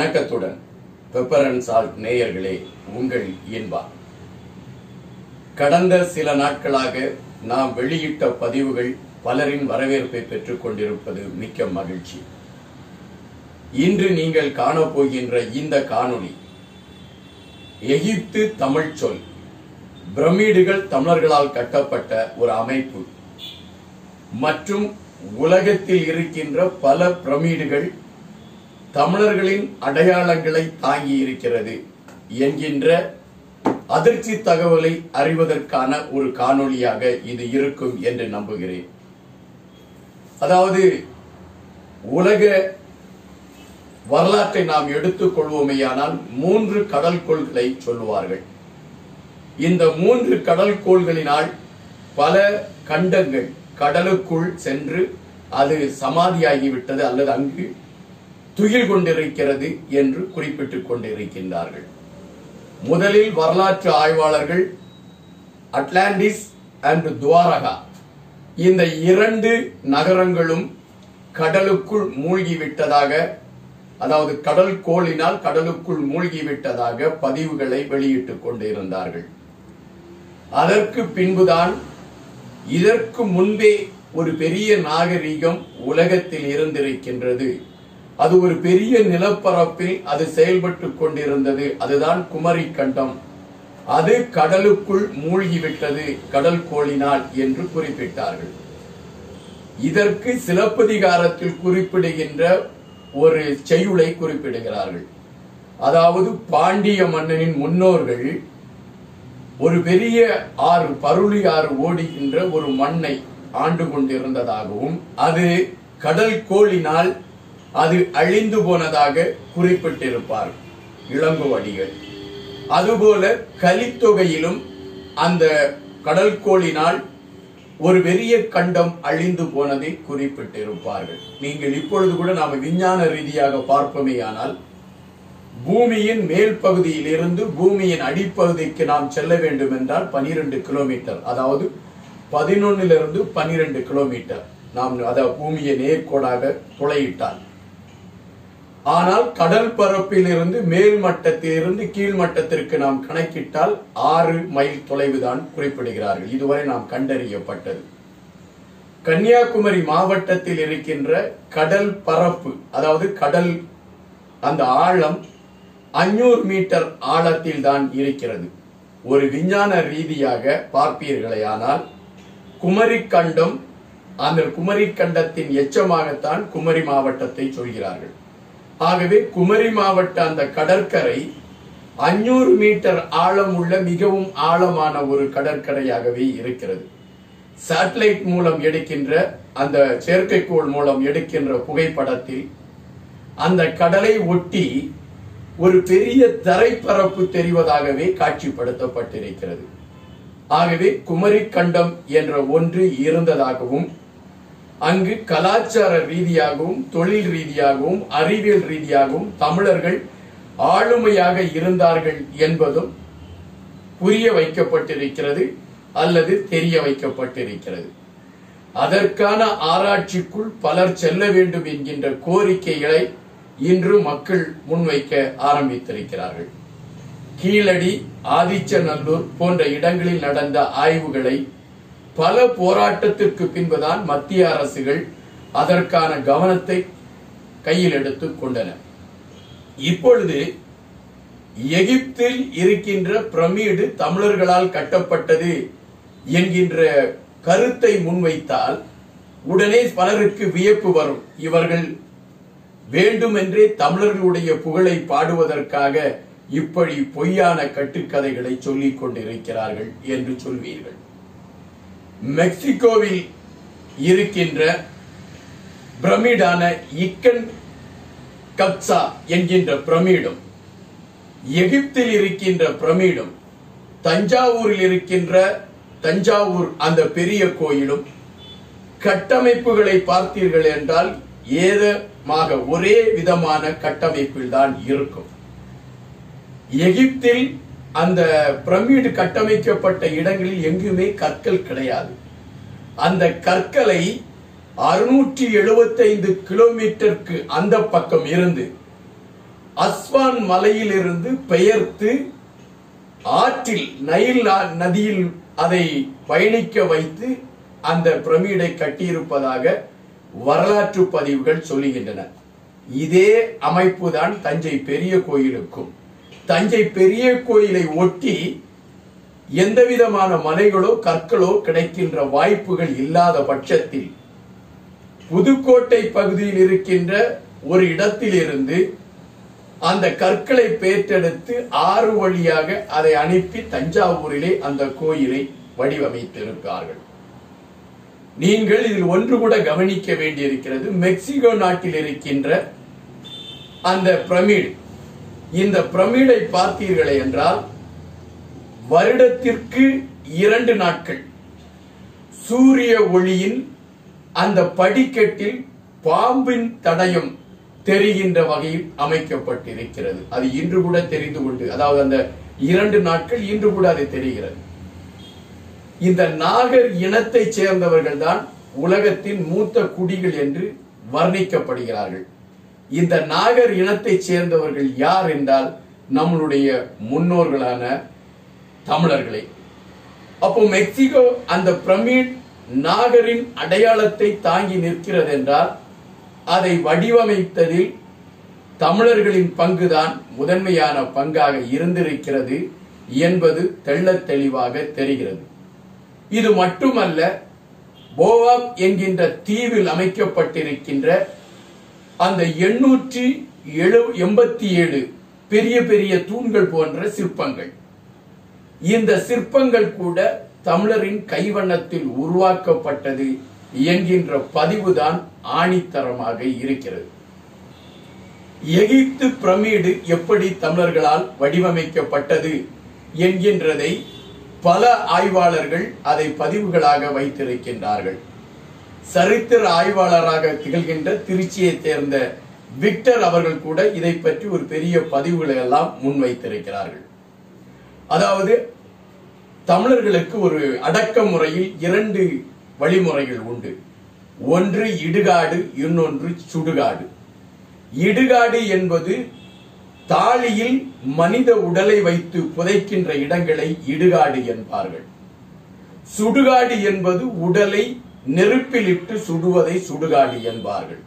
வணக்கத்துடன் pepper and salt நேயர்களே உங்கள் இன்பா கடந்த சில நாட்களாக நாம் வெளியிட்ட பதிவுகள் பலரின் வரவேற்பை பெற்றுக் கொண்டிருப்பது மிக்க மகிழ்ச்சி இன்று நீங்கள் காணப்போகின்ற இந்த காணொளி எகிப்து தமிழ் சொல் பிரமிடுகள் தமிழர்களால் கட்டப்பட்ட ஒரு அமைப்பு மற்றும் உலகத்தில் இருக்கின்ற பல பிரமிடுகள் தமிழர்களின் அடையாளங்களை தாங்கி இருக்கிறது என்கின்ற அதிர்ச்சி தகவலை அறிவதற்கான ஒரு காணொளியாக இது இருக்கும் என்று நம்புகிறேன் அதாவது உலக வரலாற்றை நாம் எடுத்துக் கொள்வோமேயானால் மூன்று கடல் கோள்களை சொல்லுவார்கள் இந்த மூன்று கடல் கோள்களினால் பல கண்டங்கள் கடலுக்குள் சென்று அது சமாதியாகிவிட்டது அல்லது அங்கு துயில் கொண்டிருக்கிறது என்று குறிப்பிட்டுக் கொண்டிருக்கின்றார்கள் முதலில் வரலாற்று ஆய்வாளர்கள் அட்லாண்டிஸ் அண்ட் துவாரகா இந்த இரண்டு நகரங்களும் கடலுக்குள் மூழ்கிவிட்டதாக அதாவது கடல் கோளினால் கடலுக்குள் மூழ்கிவிட்டதாக பதிவுகளை வெளியிட்டுக் கொண்டிருந்தார்கள் அதற்கு பின்புதான் இதற்கு முன்பே ஒரு பெரிய நாகரிகம் உலகத்தில் இருந்திருக்கின்றது அது ஒரு பெரிய நிலப்பரப்பில் அது செயல்பட்டு கொண்டிருந்தது அதுதான் குமரி கண்டம் அது கடலுக்குள் மூழ்கிவிட்டது கடல் கோளினால் என்று குறிப்பிட்டார்கள் இதற்கு சிலப்பதிகாரத்தில் குறிப்பிடுகின்ற ஒரு செய்யுளை குறிப்பிடுகிறார்கள் அதாவது பாண்டிய மன்னனின் முன்னோர்கள் ஒரு பெரிய ஆறு பருளி ஆறு ஓடுகின்ற ஒரு மண்ணை ஆண்டு கொண்டிருந்ததாகவும் அது கடல் கோளினால் அது அழிந்து போனதாக குறிப்பிட்டிருப்பார் இளங்குவடிகள் அதுபோல கலித்தொகையிலும் அந்த கடல் கோளினால் ஒரு பெரிய கண்டம் அழிந்து போனதை குறிப்பிட்டிருப்பார்கள் நீங்கள் இப்பொழுது கூட நாம விஞ்ஞான ரீதியாக பார்ப்போமேயானால் பூமியின் மேல் பகுதியிலிருந்து பூமியின் அடிப்பகுதிக்கு நாம் செல்ல வேண்டும் என்றால் பனிரெண்டு கிலோமீட்டர் அதாவது பதினொன்னிலிருந்து பனிரெண்டு கிலோமீட்டர் நாம் அதாவது பூமியை நேர்கோடாக துளையிட்டால் ஆனால் கடல் பரப்பிலிருந்து மேல் மட்டத்திலிருந்து கீழ் மட்டத்திற்கு நாம் கணக்கிட்டால் ஆறு மைல் தொலைவுதான் குறிப்பிடுகிறார்கள் இதுவரை நாம் கண்டறியப்பட்டது கன்னியாகுமரி மாவட்டத்தில் இருக்கின்ற கடல் பரப்பு அதாவது கடல் அந்த ஆழம் அஞ்சூறு மீட்டர் ஆழத்தில் தான் இருக்கிறது ஒரு விஞ்ஞான ரீதியாக பார்ப்பீர்களேயானால் குமரி கண்டம் அந்த குமரி கண்டத்தின் எச்சமாகத்தான் குமரி மாவட்டத்தை சொல்கிறார்கள் ஆகவே குமரி மாவட்ட அந்த கடற்கரை அஞ்சூறு மீட்டர் ஆழம் உள்ள மிகவும் ஆழமான ஒரு கடற்கரையாகவே இருக்கிறது சேட்டலைட் மூலம் எடுக்கின்ற அந்த செயற்கைக்கோள் மூலம் எடுக்கின்ற புகைப்படத்தில் அந்த கடலை ஒட்டி ஒரு பெரிய தரைப்பரப்பு தெரிவதாகவே காட்சிப்படுத்தப்பட்டிருக்கிறது ஆகவே குமரி கண்டம் என்ற ஒன்று இருந்ததாகவும் அங்கு கலாச்சார ரீதியாகவும் தொழில் ரீதியாகவும் அறிவியல் ரீதியாகவும் தமிழர்கள் ஆளுமையாக இருந்தார்கள் என்பதும் புரிய வைக்கப்பட்டிருக்கிறது அல்லது தெரிய வைக்கப்பட்டிருக்கிறது அதற்கான ஆராய்ச்சிக்குள் பலர் செல்ல வேண்டும் என்கின்ற கோரிக்கைகளை இன்று மக்கள் முன்வைக்க ஆரம்பித்திருக்கிறார்கள் கீழடி ஆதிச்சநல்லூர் போன்ற இடங்களில் நடந்த ஆய்வுகளை பல போராட்டத்திற்கு பின்புதான் மத்திய அரசுகள் அதற்கான கவனத்தை கையில் எடுத்துக் கொண்டன இப்பொழுது எகிப்தில் இருக்கின்ற பிரமிடு தமிழர்களால் கட்டப்பட்டது என்கின்ற கருத்தை முன்வைத்தால் உடனே பலருக்கு வியப்பு வரும் இவர்கள் வேண்டுமென்றே தமிழர்களுடைய புகழை பாடுவதற்காக இப்படி பொய்யான கட்டுக்கதைகளை சொல்லிக் கொண்டிருக்கிறார்கள் என்று சொல்வீர்கள் மெக்சிகோவில் இருக்கின்ற பிரமிடான இக்கன் கப்சா என்கின்ற பிரமிடும் எகிப்தில் இருக்கின்ற பிரமிடும் தஞ்சாவூரில் இருக்கின்ற தஞ்சாவூர் அந்த பெரிய கோயிலும் கட்டமைப்புகளை பார்த்தீர்கள் என்றால் ஏதமாக ஒரே விதமான கட்டமைப்பில் தான் இருக்கும் எகிப்தில் அந்த பிரமிடு கட்டமைக்கப்பட்ட இடங்களில் எங்குமே கற்கள் கிடையாது அந்த கற்களை அறுநூற்றி எழுபத்தைந்து கிலோமீட்டருக்கு அந்த பக்கம் இருந்து அஸ்வான் மலையிலிருந்து பெயர்த்து ஆற்றில் நைல் நா- நதியில் அதை பயணிக்க வைத்து அந்த பிரமிடை கட்டியிருப்பதாக வரலாற்று பதிவுகள் சொல்லுகின்றன இதே அமைப்புதான் தஞ்சை பெரிய கோயிலுக்கும் தஞ்சை பெரிய கோயிலை ஒட்டி எந்தவிதமான மலைகளோ கற்களோ கிடைக்கின்ற வாய்ப்புகள் இல்லாத பட்சத்தில் புதுக்கோட்டை பகுதியில் இருக்கின்ற ஒரு இடத்திலிருந்து அந்த கற்களை பேற்றெடுத்து ஆறு வழியாக அதை அனுப்பி தஞ்சாவூரிலே அந்த கோயிலை வடிவமைத்திருக்கிறார்கள் நீங்கள் இதில் ஒன்று கூட கவனிக்க வேண்டியிருக்கிறது மெக்சிகோ நாட்டில் இருக்கின்ற அந்த பிரமிடு இந்த பிரமிடை பார்த்தீர்களே என்றால் வருடத்திற்கு இரண்டு நாட்கள் சூரிய ஒளியின் அந்த படிக்கட்டில் பாம்பின் தடயம் தெரிகின்ற வகையில் அமைக்கப்பட்டிருக்கிறது அது இன்று கூட தெரிந்து கொண்டு அதாவது அந்த இரண்டு நாட்கள் இன்று கூட அது தெரிகிறது இந்த நாகர் இனத்தைச் சேர்ந்தவர்கள் தான் உலகத்தின் மூத்த குடிகள் என்று வர்ணிக்கப்படுகிறார்கள் இந்த நாகர் இனத்தைச் சேர்ந்தவர்கள் யார் என்றால் நம்மளுடைய முன்னோர்களான தமிழர்களே அப்போ மெக்சிகோ அந்த பிரமிட் நாகரின் அடையாளத்தை தாங்கி நிற்கிறது என்றால் அதை வடிவமைத்ததில் தமிழர்களின் பங்குதான் முதன்மையான பங்காக இருந்திருக்கிறது என்பது தெள்ளத் தெளிவாக தெரிகிறது இது மட்டுமல்ல போவாப் என்கின்ற தீவில் அமைக்கப்பட்டிருக்கின்ற அந்த எண்ணூற்றி எழு எண்பத்தி ஏழு பெரிய பெரிய தூண்கள் போன்ற சிற்பங்கள் இந்த சிற்பங்கள் கூட தமிழரின் கைவண்ணத்தில் உருவாக்கப்பட்டது என்கின்ற பதிவுதான் ஆணித்தரமாக இருக்கிறது எகிப்து பிரமிடு எப்படி தமிழர்களால் வடிவமைக்கப்பட்டது என்கின்றதை பல ஆய்வாளர்கள் அதை பதிவுகளாக வைத்திருக்கின்றார்கள் சரித்திர ஆய்வாளராக திகழ்கின்ற திருச்சியைச் சேர்ந்த விக்டர் அவர்கள் கூட இதை பற்றி ஒரு பெரிய பதிவுகளை எல்லாம் முன்வைத்திருக்கிறார்கள் அதாவது தமிழர்களுக்கு ஒரு அடக்க முறையில் இரண்டு வழிமுறைகள் உண்டு ஒன்று இடுகாடு இன்னொன்று சுடுகாடு இடுகாடு என்பது தாழியில் மனித உடலை வைத்து புதைக்கின்ற இடங்களை இடுகாடு என்பார்கள் சுடுகாடு என்பது உடலை நெருப்பிலிட்டு சுடுவதை சுடுகாடு என்பார்கள்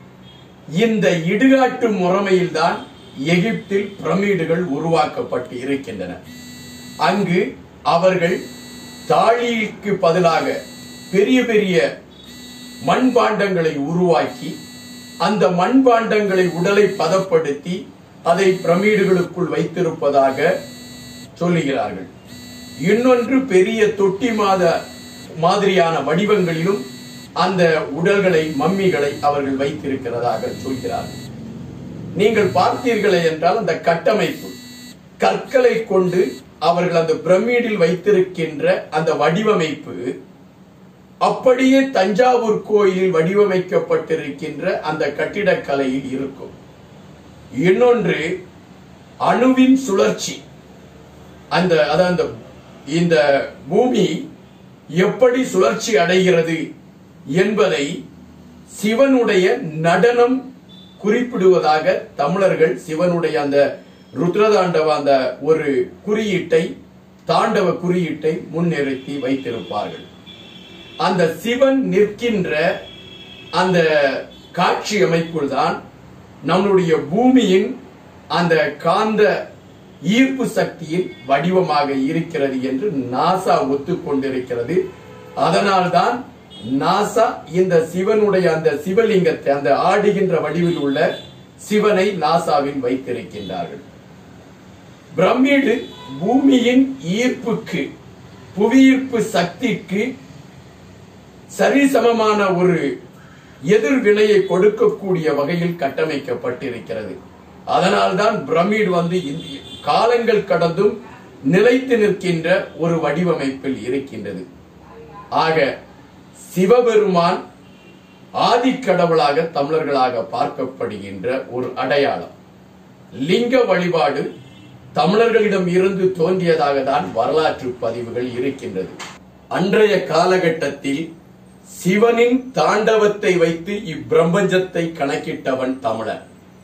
இந்த இடுகாட்டு முறைமையில்தான் எகிப்தில் பிரமிடுகள் உருவாக்கப்பட்டு இருக்கின்றன அங்கு அவர்கள் தாழிக்கு பதிலாக பெரிய பெரிய மண்பாண்டங்களை உருவாக்கி அந்த மண்பாண்டங்களை உடலை பதப்படுத்தி அதை பிரமிடுகளுக்குள் வைத்திருப்பதாக சொல்லுகிறார்கள் இன்னொன்று பெரிய தொட்டி மாத மாதிரியான வடிவங்களிலும் அந்த உடல்களை மம்மிகளை அவர்கள் வைத்திருக்கிறதாக சொல்கிறார்கள் நீங்கள் பார்த்தீர்களே என்றால் அந்த கட்டமைப்பு கற்களை கொண்டு அவர்கள் அந்த பிரமிடில் வைத்திருக்கின்ற அந்த வடிவமைப்பு அப்படியே தஞ்சாவூர் கோயிலில் வடிவமைக்கப்பட்டிருக்கின்ற அந்த கட்டிடக்கலையில் இருக்கும் இன்னொன்று அணுவின் சுழற்சி அந்த அதான் அந்த இந்த பூமி எப்படி சுழற்சி அடைகிறது என்பதை சிவனுடைய நடனம் குறிப்பிடுவதாக தமிழர்கள் சிவனுடைய அந்த ருத்ரதாண்டவ அந்த ஒரு குறியீட்டை தாண்டவ குறியீட்டை முன்னிறுத்தி வைத்திருப்பார்கள் அந்த சிவன் நிற்கின்ற அந்த காட்சி அமைப்புள் தான் நம்மளுடைய பூமியின் அந்த காந்த ஈர்ப்பு சக்தியின் வடிவமாக இருக்கிறது என்று நாசா ஒத்துக்கொண்டிருக்கிறது அதனால்தான் நாசா இந்த சிவனுடைய அந்த சிவலிங்கத்தை அந்த ஆடுகின்ற வடிவில் உள்ள சிவனை நாசாவில் வைத்திருக்கின்றார்கள் பிரமிடு பூமியின் ஈர்ப்புக்கு புவியீர்ப்பு சக்திக்கு சரிசமமான ஒரு எதிர்வினையை கொடுக்கக்கூடிய வகையில் கட்டமைக்கப்பட்டிருக்கிறது அதனால்தான் பிரமிட் வந்து இந்த- காலங்கள் கடந்தும் நிலைத்து நிற்கின்ற ஒரு வடிவமைப்பில் இருக்கின்றது ஆக சிவபெருமான் ஆதிக்கடவுளாக தமிழர்களாக பார்க்கப்படுகின்ற ஒரு அடையாளம் லிங்க வழிபாடு தமிழர்களிடம் இருந்து தோன்றியதாக தான் வரலாற்று பதிவுகள் இருக்கின்றது அன்றைய காலகட்டத்தில் சிவனின் தாண்டவத்தை வைத்து இப்பிரபஞ்சத்தை கணக்கிட்டவன் தமிழன்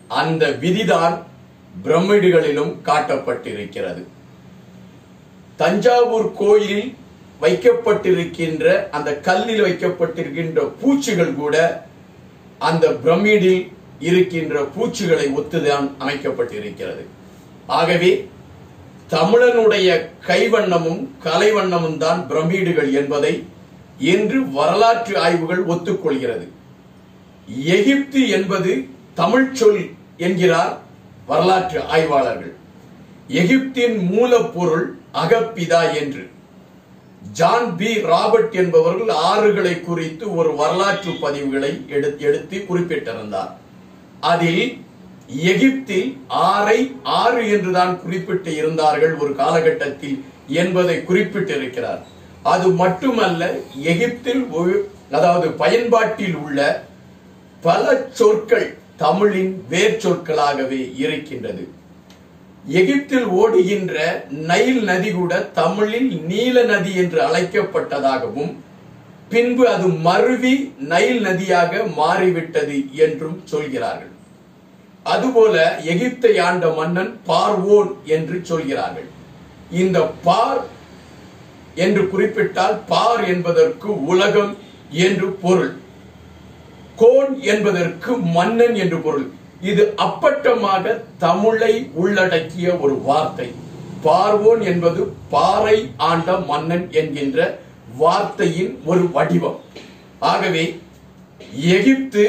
அந்த விதிதான் பிரமிடுகளிலும் காட்டப்பட்டிருக்கிறது தஞ்சாவூர் கோயிலில் வைக்கப்பட்டிருக்கின்ற அந்த கல்லில் வைக்கப்பட்டிருக்கின்ற பூச்சிகள் கூட அந்த பிரமிடில் இருக்கின்ற பூச்சிகளை ஒத்துதான் அமைக்கப்பட்டிருக்கிறது ஆகவே தமிழனுடைய கைவண்ணமும் கலைவண்ணமும் தான் பிரமிடுகள் என்பதை இன்று வரலாற்று ஆய்வுகள் ஒத்துக்கொள்கிறது எகிப்து என்பது தமிழ் சொல் என்கிறார் வரலாற்று ஆய்வாளர்கள் எகிப்தின் மூலப்பொருள் அகப்பிதா என்று ஜான் பி ராபர்ட் என்பவர்கள் ஆறுகளை குறித்து ஒரு வரலாற்று பதிவுகளை எடுத்து எடுத்து குறிப்பிட்டிருந்தார் அதில் எகிப்தில் ஆறை ஆறு என்றுதான் குறிப்பிட்டு இருந்தார்கள் ஒரு காலகட்டத்தில் என்பதை குறிப்பிட்டிருக்கிறார் அது மட்டுமல்ல எகிப்தில் ஒரு- அதாவது பயன்பாட்டில் உள்ள பல சொற்கள் தமிழின் வேர் சொற்களாகவே இருக்கின்றது எகிப்தில் ஓடுகின்ற நைல் நதி கூட தமிழில் நீல நதி என்று அழைக்கப்பட்டதாகவும் பின்பு அது மருவி நைல் நதியாக மாறிவிட்டது என்றும் சொல்கிறார்கள் அதுபோல எகிப்தை ஆண்ட மன்னன் பார்வோன் என்று சொல்கிறார்கள் இந்த பார் என்று குறிப்பிட்டால் பார் என்பதற்கு உலகம் என்று பொருள் கோன் என்பதற்கு மன்னன் என்று பொருள் இது அப்பட்டமாக தமிழை உள்ளடக்கிய ஒரு வார்த்தை பார்வோன் என்பது பாறை ஆண்ட மன்னன் என்கின்ற வார்த்தையின் ஒரு வடிவம் ஆகவே எகிப்து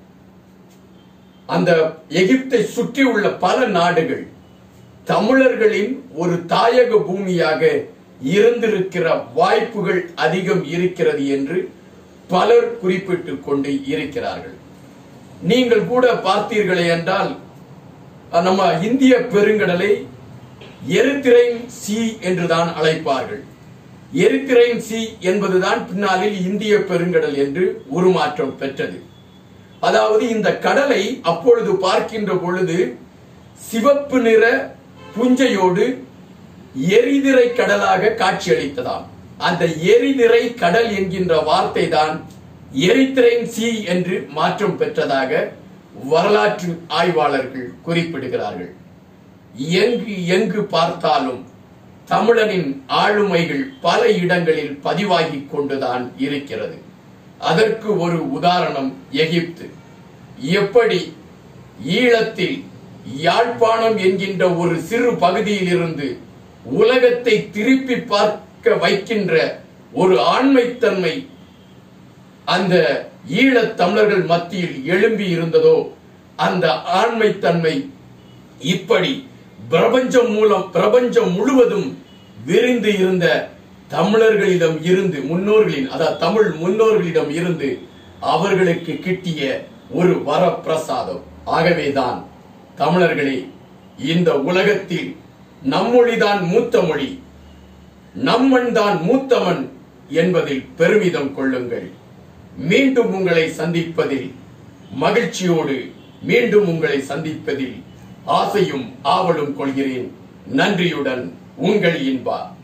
அந்த எகிப்தை சுற்றி உள்ள பல நாடுகள் தமிழர்களின் ஒரு தாயக பூமியாக இருந்திருக்கிற வாய்ப்புகள் அதிகம் இருக்கிறது என்று பலர் குறிப்பிட்டுக் கொண்டு இருக்கிறார்கள் நீங்கள் கூட பார்த்தீர்களே என்றால் அஹ், நம்ம இந்திய பெருங்கடலை எரித்திரைன் சி என்றுதான் அழைப்பார்கள் எரித்திரைன் சி என்பதுதான் பின்னாளில் இந்திய பெருங்கடல் என்று உருமாற்றம் பெற்றது அதாவது இந்த கடலை அப்பொழுது பார்க்கின்ற பொழுது சிவப்பு நிற புஞ்சையோடு எரிதிரை கடலாக காட்சியளித்ததாம் அந்த எரிதிரை கடல் என்கின்ற வார்த்தை தான் எரித்திரைன் சி என்று மாற்றம் பெற்றதாக வரலாற்று ஆய்வாளர்கள் குறிப்பிடுகிறார்கள் எங்கு எங்கு பார்த்தாலும் தமிழனின் ஆளுமைகள் பல இடங்களில் பதிவாகிக் கொண்டுதான் இருக்கிறது அதற்கு ஒரு உதாரணம் எகிப்து எப்படி ஈழத்தில் யாழ்ப்பாணம் என்கின்ற ஒரு சிறு பகுதியில் இருந்து உலகத்தை திருப்பி பார்க்க வைக்கின்ற ஒரு ஆண்மைத்தன்மை அந்த ஈழத் தமிழர்கள் மத்தியில் எழும்பி இருந்ததோ அந்த ஆண்மைத்தன்மை இப்படி பிரபஞ்சம் மூலம் பிரபஞ்சம் முழுவதும் விரிந்து இருந்த தமிழர்களிடம் இருந்து முன்னோர்களின் அதாவது தமிழ் முன்னோர்களிடம் இருந்து அவர்களுக்கு கிட்டிய ஒரு வரப்பிரசாதம் ஆகவேதான் தமிழர்களே இந்த உலகத்தில் நம்மொழிதான் மூத்த மொழி நம்மன் தான் மூத்தவன் என்பதில் பெருமிதம் கொள்ளுங்கள் மீண்டும் உங்களை சந்திப்பதில் மகிழ்ச்சியோடு மீண்டும் உங்களை சந்திப்பதில் ஆசையும் ஆவலும் கொள்கிறேன் நன்றியுடன் உங்கள் இன்பா